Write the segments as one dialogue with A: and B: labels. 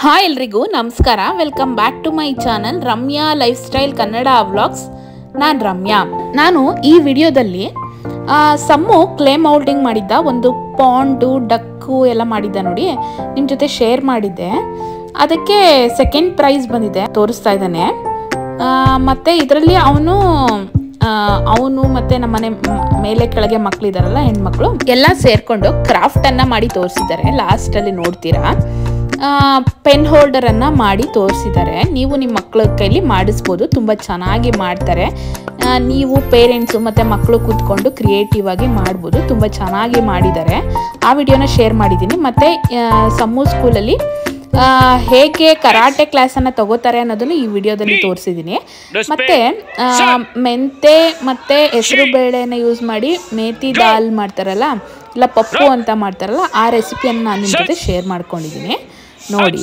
A: hi ಎಲ್ರಿಗೂ ನಮಸ್ಕಾರ welcome back to my channel Ramya lifestyle Kannada vlogs ನಾನು ರಮ್ಯಾ ನಾನು ಈ ವಿಡಿಯೋದಲ್ಲಿ ಆ, ಸಮ್ಮು ಕ್ಲೇ ಮೌಲ್ಡಿಂಗ್ ಮಾಡಿದ್ದ ಒಂದು ಪಾಂಡು ಡಕ್ಕು ಎಲ್ಲ ಮಾಡಿದ್ದ ನೋಡಿ ನಿಮ್ಮ ಜೊತೆ ಶೇರ್ ಮಾಡಿದ್ದೆ ಅದಕ್ಕೆ ಸೆಕೆಂಡ್ ಪ್ರೈಸ್ ಬಂದಿದೆ ತೋರಿಸ್ತಾ ಇದ್ದಾನೆ ಆ, ಮತ್ತೆ ಇದರಲ್ಲಿ ಅವನು ಅವನು ಮತ್ತೆ ನಮ್ಮನೆ ಮ್- ಮೇಲೆ ಕೆಳಗೆ ಮಕ್ಕಳಿದಾರಲ್ಲ ಹೆಣ್ಮಕ್ಳು ಎಲ್ಲ ಸೇರ್ಕೊಂಡು ಕ್ರಾಫ್ಟ್ ಅನ್ನ ಮಾಡಿ ತೋರಿಸಿದ್ದಾರೆ ಲಾಸ್ಟ್ ಅಲ್ಲಿ ನೋಡ್ತೀರಾ ಪೆನ್ ಹೋಲ್ಡರ್ ಅನ್ನ ಮಾಡಿ ತೋರಿಸಿದ್ದಾರೆ ನೀವು ನಿಮ್ಮ ಮಕ್ಕಳ ಕೈಲಿ ಮಾಡಿಸ್ಬೋದು ತುಂಬ ಚೆನ್ನಾಗಿ ಮಾಡ್ತಾರೆ ಆ, ನೀವು ಪೇರೆಂಟ್ಸು ಮತ್ತು ಮಕ್ಕಳು ಕೂತ್ಕೊಂಡು ಕ್ರಿಯೇಟಿವ್ ಆಗಿ ಮಾಡ್ಬೋದು ತುಂಬ ಚೆನ್ನಾಗಿ ಮಾಡಿದ್ದಾರೆ ಆ ವಿಡಿಯೋನ ಶೇರ್ ಮಾಡಿದ್ದೀನಿ ಮತ್ತು ಸಮ್ಮು ಸ್ಕೂಲಲ್ಲಿ ಆ, ಹೇಗೆ ಕರಾಟೆ ಕ್ಲಾಸನ್ನು ತಗೋತಾರೆ ಅನ್ನೋದನ್ನು ಈ ವಿಡಿಯೋದಲ್ಲಿ ತೋರಿಸಿದ್ದೀನಿ ಮತ್ತೆ ಆ, ಮೆಂತೆ ಮತ್ತೆ ಹೆಸರು ಬೇಳೆನ ಯೂಸ್ ಮಾಡಿ ಮೇಥಿ ದಾಲ್ ಮಾಡ್ತಾರಲ್ಲ ಇಲ್ಲ ಪಪ್ಪು ಅಂತ ಮಾಡ್ತಾರಲ್ಲ ಆ ರೆಸಿಪಿಯನ್ನು ನಾನು ನಿಮ್ಮ ಜೊತೆ ಶೇರ್ ಮಾಡ್ಕೊಂಡಿದ್ದೀನಿ ನೋಡಿ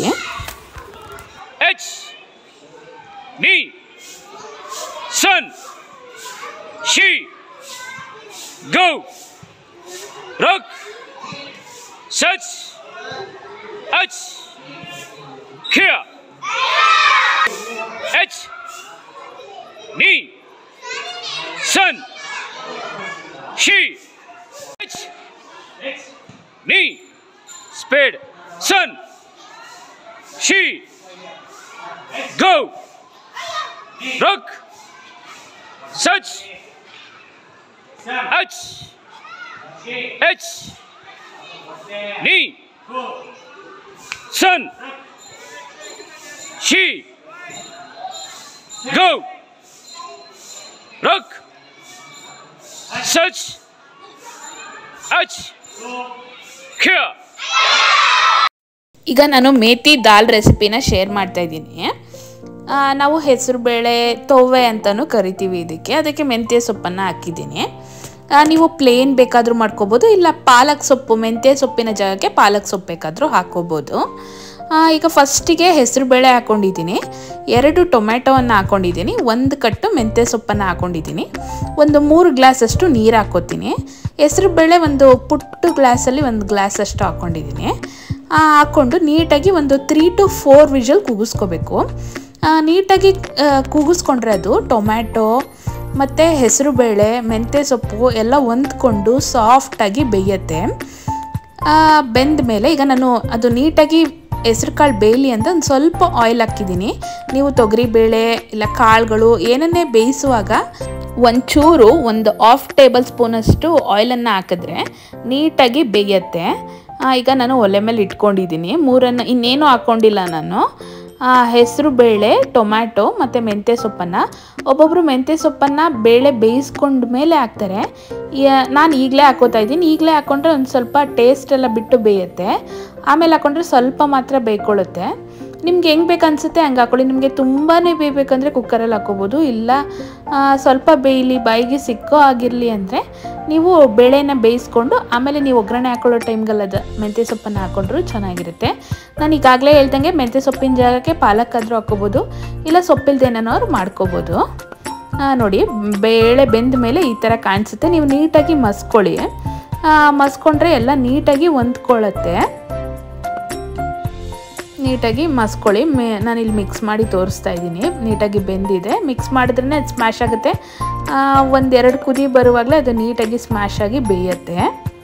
B: H knee sun she go rock such H here H knee sun she H knee spade sun she go rock such h h knee sun she go rock such h here
A: ಈಗ ನಾನು ಮೇಥಿ ದಾಲ್ ರೆಸಿಪಿನ share ಮಾಡ್ತಾ ಇದ್ದೀನಿ ಆ, ನಾವು ಹೆಸರು ಬೇಳೆ ತೊವ್ವೆ ಅಂತಲೂ ಕರಿತೀವಿ ಇದಕ್ಕೆ ಅದಕ್ಕೆ ಮೆಂತ್ಯ ಸೊಪ್ಪನ್ನು ಹಾಕಿದ್ದೀನಿ ಆ, ನೀವು ಪ್ಲೇನ್ ಬೇಕಾದರೂ ಮಾಡ್ಕೋಬೋದು ಇಲ್ಲ ಪಾಲಕ್ ಸೊಪ್ಪು ಮೆಂತ್ಯ ಸೊಪ್ಪಿನ ಜಾಗಕ್ಕೆ ಪಾಲಕ್ ಸೊಪ್ಪು ಬೇಕಾದರೂ ಹಾಕೋಬೋದು ಆ, ಈಗ ಫಸ್ಟಿಗೆ ಹೆಸರು ಬೇಳೆ ಹಾಕ್ಕೊಂಡಿದ್ದೀನಿ ಎರಡು ಟೊಮೆಟೊವನ್ನು ಹಾಕ್ಕೊಂಡಿದ್ದೀನಿ ಒಂದು ಕಟ್ಟು ಮೆಂತ್ಯ ಸೊಪ್ಪನ್ನು ಹಾಕ್ಕೊಂಡಿದ್ದೀನಿ ಒಂದು ಮೂರು ಗ್ಲಾಸಷ್ಟು ನೀರು ಹಾಕ್ಕೋತೀನಿ ಹೆಸರು ಬೇಳೆ ಒಂದು ಪುಟ್ಟು ಗ್ಲಾಸಲ್ಲಿ ಒಂದು ಗ್ಲಾಸಷ್ಟು ಹಾಕ್ಕೊಂಡಿದ್ದೀನಿ ಆ, ಹಾಕ್ಕೊಂಡು ನೀಟಾಗಿ ಒಂದು ತ್ರೀ ಟು ಫೋರ್ ವಿಷಲ್ ಕೂಗಿಸ್ಕೋಬೇಕು ಆ, ನೀಟಾಗಿ ಆ, ಕೂಗಿಸ್ಕೊಂಡ್ರೆ ಅದು ಟೊಮ್ಯಾಟೊ ಮತ್ತು ಹೆಸರುಬೇಳೆ ಮೆಂತ್ಯ ಸೊಪ್ಪು ಎಲ್ಲ ಹೊಂದ್ಕೊಂಡು ಸಾಫ್ಟಾಗಿ ಬೇಯುತ್ತೆ ಬೆಂದ ಮೇಲೆ ಈಗ ನಾನು ಅದು ನೀಟಾಗಿ ಹೆಸ್ರು ಕಾಳು ಬೇಯಲಿ ಅಂತ ಒಂದು ಸ್ವಲ್ಪ ಆಯಿಲ್ ಹಾಕಿದ್ದೀನಿ ನೀವು ತೊಗರಿಬೇಳೆ ಇಲ್ಲ ಕಾಳುಗಳು ಏನನ್ನೇ ಬೇಯಿಸುವಾಗ ಒಂಚೂರು ಒಂದು ಹಾಫ್ ಟೇಬಲ್ ಸ್ಪೂನಷ್ಟು ಆಯಿಲನ್ನು ಹಾಕಿದ್ರೆ ನೀಟಾಗಿ ಬೇಯುತ್ತೆ ಆ, ಈಗ ನಾನು ಒಲೆ ಮೇಲೆ ಇಟ್ಕೊಂಡಿದ್ದೀನಿ ಮೂರನ್ನು ಇನ್ನೇನು ಹಾಕ್ಕೊಂಡಿಲ್ಲ ನಾನು ಹೆಸರು ಬೇಳೆ ಟೊಮ್ಯಾಟೊ ಮತ್ತು ಮೆಂತ್ಯ ಸೊಪ್ಪನ್ನು ಒಬ್ಬೊಬ್ಬರು ಮೆಂತ್ಯ ಸೊಪ್ಪನ್ನು ಬೇಳೆ ಬೇಯಿಸ್ಕೊಂಡ ಮೇಲೆ ಹಾಕ್ತಾರೆ ಯ- ನಾನು ಈಗಲೇ ಹಾಕೋತಾ ಇದ್ದೀನಿ ಈಗಲೇ ಹಾಕ್ಕೊಂಡ್ರೆ ಒಂದು ಸ್ವಲ್ಪ ಟೇಸ್ಟ್ ಎಲ್ಲ ಬಿಟ್ಟು ಬೇಯುತ್ತೆ ಆಮೇಲೆ ಹಾಕ್ಕೊಂಡ್ರೆ ಸ್ವಲ್ಪ ಮಾತ್ರ ಬೇಯ್ಕೊಳ್ಳುತ್ತೆ ನಿಮ್ಗೆ ಹೆಂಗೆ ಬೇಕು ಅನಿಸುತ್ತೆ ಹಂಗೆ ಹಾಕೊಳ್ಳಿ ನಿಮಗೆ ತುಂಬಾ ಬೇಯಬೇಕಂದ್ರೆ ಕುಕ್ಕರಲ್ಲಿ ಹಾಕೋಬೋದು ಇಲ್ಲ ಆ, ಸ್ವಲ್ಪ ಬೇಯಲಿ ಬಾಯಿಗೆ ಸಿಕ್ಕೋ ಆಗಿರಲಿ ಅಂದರೆ ನೀವು ಬೇಳೆನ ಬೇಯಿಸ್ಕೊಂಡು ಆಮೇಲೆ ನೀವು ಒಗ್ಗರಣೆ ಹಾಕೊಳ್ಳೋ ಟೈಮ್ಗಲ್ಲದ ಮೆಂತ್ಯ ಸೊಪ್ಪನ್ನು ಹಾಕೊಂಡ್ರು ಚೆನ್ನಾಗಿರುತ್ತೆ ನಾನು ಈಗಾಗಲೇ ಹೇಳ್ದಂಗೆ ಮೆಂತ್ಯ ಸೊಪ್ಪಿನ ಜಾಗಕ್ಕೆ ಪಾಲಕ್ ಆದರೂ ಹಾಕೋಬೋದು ಇಲ್ಲ ಸೊಪ್ಪಿಲ್ದೇನೋರು ಮಾಡ್ಕೋಬೋದು ಆ, ನೋಡಿ ಬೇಳೆ ಬೆಂದ ಮೇಲೆ ಈ ಥರ ಕಾಣಿಸುತ್ತೆ ನೀವು ನೀಟಾಗಿ ಮಸ್ಕೊಳ್ಳಿ ಆ, ಮಸ್ಕೊಂಡ್ರೆ ಎಲ್ಲ ನೀಟಾಗಿ ಹೊಂದ್ಕೊಳ್ಳುತ್ತೆ ನೀಟಾಗಿ ಮಸ್ಕೊಳ್ಳಿ ಮೇ ನಾನಿಲ್ಲಿ ಮಿಕ್ಸ್ ಮಾಡಿ ತೋರಿಸ್ತಾ ಇದ್ದೀನಿ ನೀಟಾಗಿ ಬೆಂದಿದೆ ಮಿಕ್ಸ್ ಮಾಡಿದ್ರೇ ಅದು ಸ್ಮ್ಯಾಶ್ ಆಗುತ್ತೆ ಒಂದೆರಡು ಕುದಿ ಬರುವಾಗಲೇ ಅದು ನೀಟಾಗಿ ಸ್ಮ್ಯಾಶ್ ಆಗಿ ಬೇಯುತ್ತೆ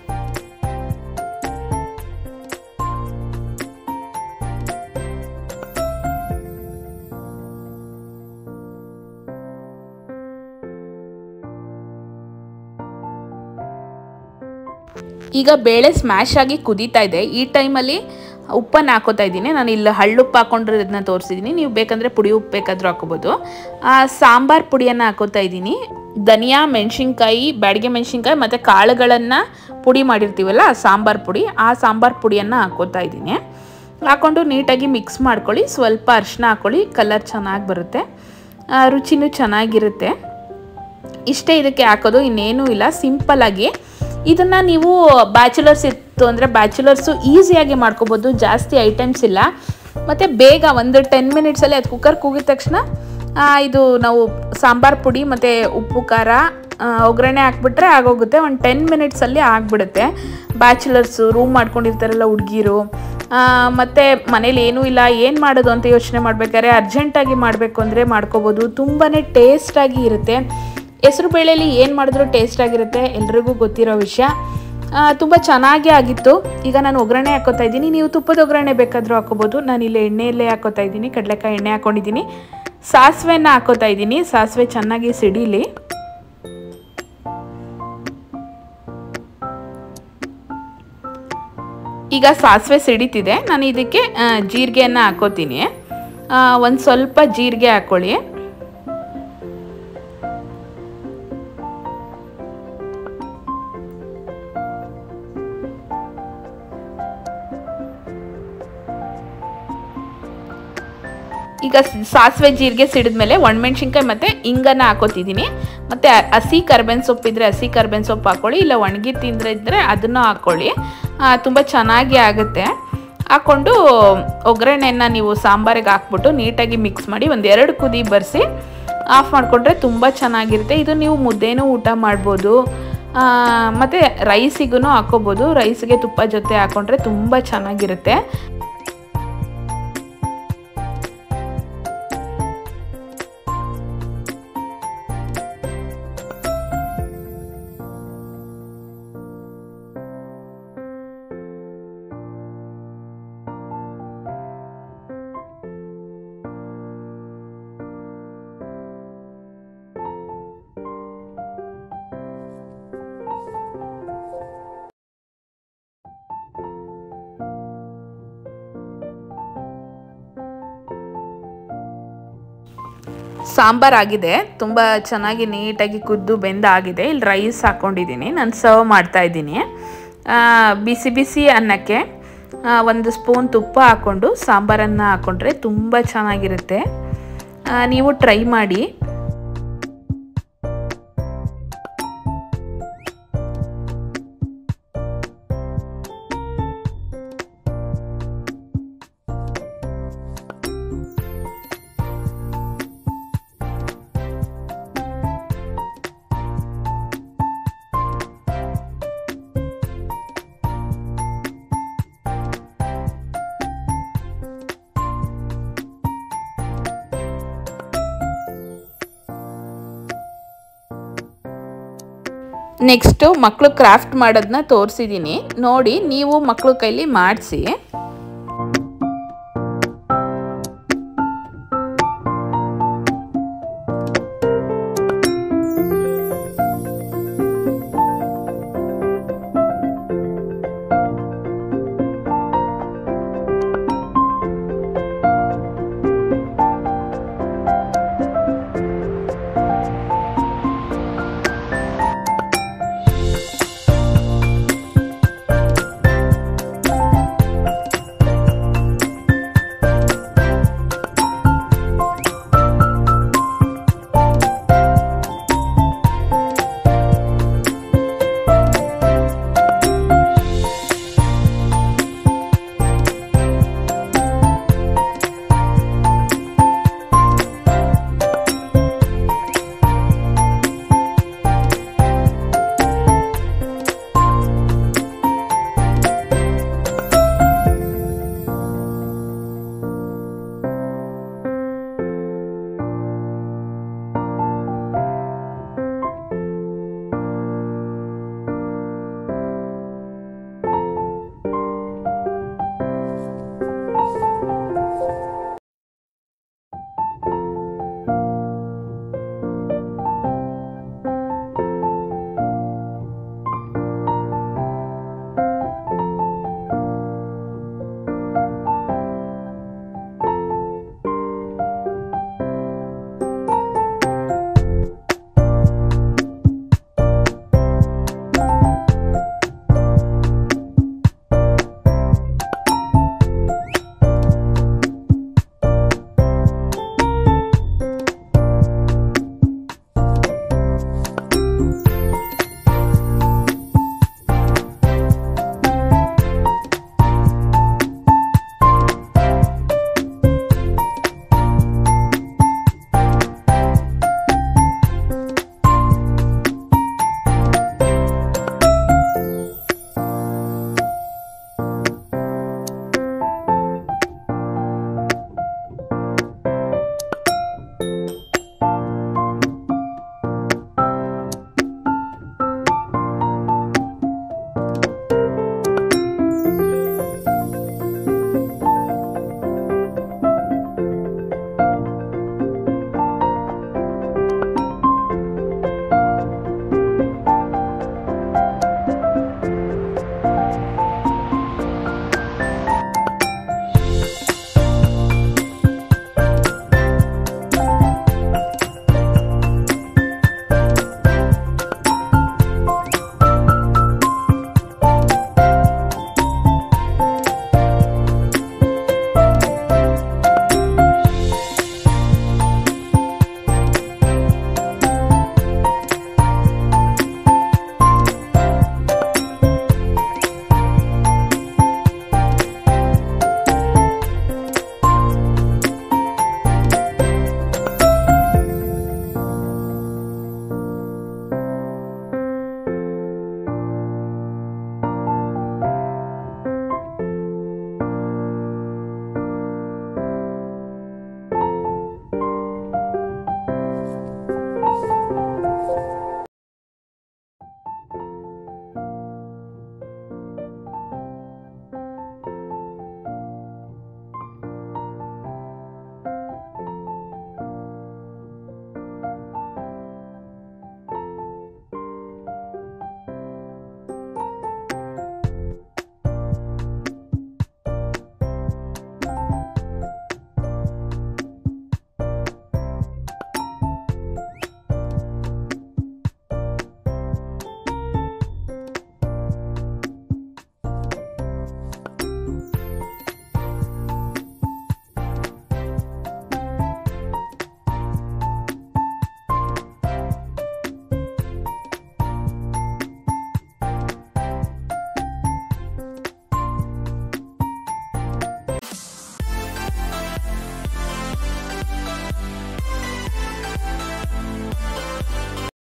A: ಈಗ ಬೇಳೆ ಸ್ಮ್ಯಾಶ್ ಆಗಿ ಕುದೀತಾ ಇದೆ ಈ ಟೈಮಲ್ಲಿ ಉಪ್ಪನ್ನು ಹಾಕೋತಾ ಇದ್ದೀನಿ ನಾನು ಇಲ್ಲಿ ಹಳ್ಳುಪ್ಪು ಹಾಕೊಂಡಿರೋದನ್ನ ತೋರಿಸಿದ್ದೀನಿ ನೀವು ಬೇಕಂದರೆ ಪುಡಿ ಉಪ್ಪು ಬೇಕಾದರೂ ಹಾಕೋಬೋದು ಆ, ಸಾಂಬಾರ್ ಪುಡಿಯನ್ನು ಹಾಕೋತಾ ಇದ್ದೀನಿ ಧನಿಯಾ ಮೆಣಸಿನ್ಕಾಯಿ ಬ್ಯಾಡಿಗೆ ಮೆಣಸಿನ್ಕಾಯಿ ಮತ್ತು ಕಾಳುಗಳನ್ನು ಪುಡಿ ಮಾಡಿರ್ತೀವಲ್ಲ ಆ ಸಾಂಬಾರ್ ಪುಡಿ ಆ ಸಾಂಬಾರ್ ಪುಡಿಯನ್ನು ಹಾಕೋತಾ ಇದ್ದೀನಿ ಹಾಕ್ಕೊಂಡು ನೀಟಾಗಿ ಮಿಕ್ಸ್ ಮಾಡ್ಕೊಳ್ಳಿ ಸ್ವಲ್ಪ ಅರಿಶಿನ ಹಾಕ್ಕೊಳ್ಳಿ ಕಲರ್ ಚೆನ್ನಾಗಿ ಬರುತ್ತೆ ಆ, ರುಚಿನೂ ಚೆನ್ನಾಗಿರುತ್ತೆ ಇಷ್ಟೇ ಇದಕ್ಕೆ ಹಾಕೋದು ಇನ್ನೇನೂ ಇಲ್ಲ ಸಿಂಪಲ್ಲಾಗಿ ಇದನ್ನು ನೀವು ಬ್ಯಾಚುಲರ್ಸ್ ಇತ್ತು ಅಂದರೆ ಬ್ಯಾಚುಲರ್ಸು ಈಸಿಯಾಗಿ ಮಾಡ್ಕೋಬೋದು ಜಾಸ್ತಿ ಐಟಮ್ಸ್ ಇಲ್ಲ ಮತ್ತು ಬೇಗ ಒಂದು ಟೆನ್ ಮಿನಿಟ್ಸಲ್ಲಿ ಅದು ಕುಕ್ಕರ್ ಕೂಗಿದ ತಕ್ಷಣ ಆ, ಇದು ನಾವು ಸಾಂಬಾರ್ ಪುಡಿ ಮತ್ತು ಉಪ್ಪು ಖಾರ ಆ, ಒಗ್ಗರಣೆ ಹಾಕ್ಬಿಟ್ರೆ ಆಗೋಗುತ್ತೆ ಒಂದು ಟೆನ್ ಮಿನಿಟ್ಸಲ್ಲಿ ಆಗಿಬಿಡುತ್ತೆ ಬ್ಯಾಚುಲರ್ಸು ರೂಮ್ ಮಾಡ್ಕೊಂಡಿರ್ತಾರಲ್ಲ ಹುಡುಗಿರು ಮತ್ತು ಮನೇಲಿ ಏನೂ ಇಲ್ಲ ಏನು ಮಾಡೋದು ಅಂತ ಯೋಚನೆ ಮಾಡಬೇಕಾದ್ರೆ ಅರ್ಜೆಂಟಾಗಿ ಮಾಡಬೇಕು ಅಂದರೆ ಮಾಡ್ಕೋಬೋದು ತುಂಬಾ ಟೇಸ್ಟಾಗಿ ಇರುತ್ತೆ ಹೆಸರು ಬೇಳೆಯಲ್ಲಿ ಏನು ಮಾಡಿದ್ರೂ ಟೇಸ್ಟಾಗಿರುತ್ತೆ ಎಲ್ರಿಗೂ ಗೊತ್ತಿರೋ ವಿಷಯ ತುಂಬ ಚೆನ್ನಾಗೇ ಆಗಿತ್ತು ಈಗ ನಾನು ಒಗ್ಗರಣೆ ಹಾಕೋತಾ ಇದ್ದೀನಿ ನೀವು ತುಪ್ಪದ ಒಗ್ಗರಣೆ ಬೇಕಾದರೂ ಹಾಕೋಬೋದು ನಾನು ಇಲ್ಲಿ ಎಣ್ಣೆಯಲ್ಲೇ ಹಾಕೋತಾ ಇದ್ದೀನಿ ಕಡಲೆಕಾಯಿ ಎಣ್ಣೆ ಹಾಕ್ಕೊಂಡಿದ್ದೀನಿ ಸಾಸಿವೆನ ಹಾಕೋತಾ ಇದ್ದೀನಿ ಸಾಸಿವೆ ಚೆನ್ನಾಗಿ ಸಿಡೀಲಿ ಈಗ ಸಾಸಿವೆ ಸಿಡಿತಿದೆ ನಾನು ಇದಕ್ಕೆ ಜೀರಿಗೆಯನ್ನು ಹಾಕೋತೀನಿ ಒಂದು ಸ್ವಲ್ಪ ಜೀರಿಗೆ ಹಾಕ್ಕೊಳ್ಳಿ ಈಗ ಸಾಸಿವೆ ಜೀರಿಗೆ ಸಿಡಿದ್ಮೇಲೆ ಒಣಮೆಣ್ಸಿನ್ಕಾಯಿ ಮತ್ತು ಇಂಗನ್ನು ಹಾಕೋತಿದ್ದೀನಿ ಮತ್ತು ಹಸಿ ಕರ್ಬೇವಿನ ಸೊಪ್ಪು ಇದ್ದರೆ ಹಸಿ ಕರ್ಬೇವಿನ ಸೊಪ್ಪು ಹಾಕ್ಕೊಳ್ಳಿ ಇಲ್ಲ ಒಣಗಿ ತಿಂದರೆ ಇದ್ದರೆ ಅದನ್ನು ಹಾಕ್ಕೊಳ್ಳಿ ತುಂಬ ಚೆನ್ನಾಗಿ ಆಗುತ್ತೆ ಹಾಕ್ಕೊಂಡು ಒಗ್ಗರಣೆಯನ್ನು ನೀವು ಸಾಂಬಾರಿಗೆ ಹಾಕ್ಬಿಟ್ಟು ನೀಟಾಗಿ ಮಿಕ್ಸ್ ಮಾಡಿ ಒಂದು ಎರಡು ಕುದಿ ಬರೆಸಿ ಆಫ್ ಮಾಡಿಕೊಂಡ್ರೆ ತುಂಬ ಚೆನ್ನಾಗಿರುತ್ತೆ ಇದು ನೀವು ಮುದ್ದೆನೂ ಊಟ ಮಾಡ್ಬೋದು ಮತ್ತು ರೈಸಿಗೂ ಹಾಕೋಬೋದು ರೈಸ್ಗೆ ತುಪ್ಪ ಜೊತೆ ಹಾಕ್ಕೊಂಡ್ರೆ ತುಂಬ ಚೆನ್ನಾಗಿರುತ್ತೆ ಸಾಂಬಾರ್ ಆಗಿದೆ ತುಂಬ ಚೆನ್ನಾಗಿ ನೀಟಾಗಿ ಕುದ್ದು ಬೆಂದಾಗಿದೆ ಇಲ್ಲಿ ರೈಸ್ ಹಾಕ್ಕೊಂಡಿದ್ದೀನಿ ನಾನು ಸರ್ವ್ ಮಾಡ್ತಾ ಇದ್ದೀನಿ ಬಿಸಿ ಬಿಸಿ ಅನ್ನಕ್ಕೆ ಒಂದು ಸ್ಪೂನ್ ತುಪ್ಪ ಹಾಕ್ಕೊಂಡು ಸಾಂಬಾರನ್ನು ಹಾಕ್ಕೊಂಡ್ರೆ ತುಂಬ ಚೆನ್ನಾಗಿರುತ್ತೆ ನೀವು ಟ್ರೈ ಮಾಡಿ ನೆಕ್ಸ್ಟು ಮಕ್ಕಳು ಕ್ರಾಫ್ಟ್ ಮಾಡೋದನ್ನ ತೋರಿಸಿದ್ದೀನಿ ನೋಡಿ ನೀವು ಮಕ್ಕಳು ಕೈಲಿ ಮಾಡಿಸಿ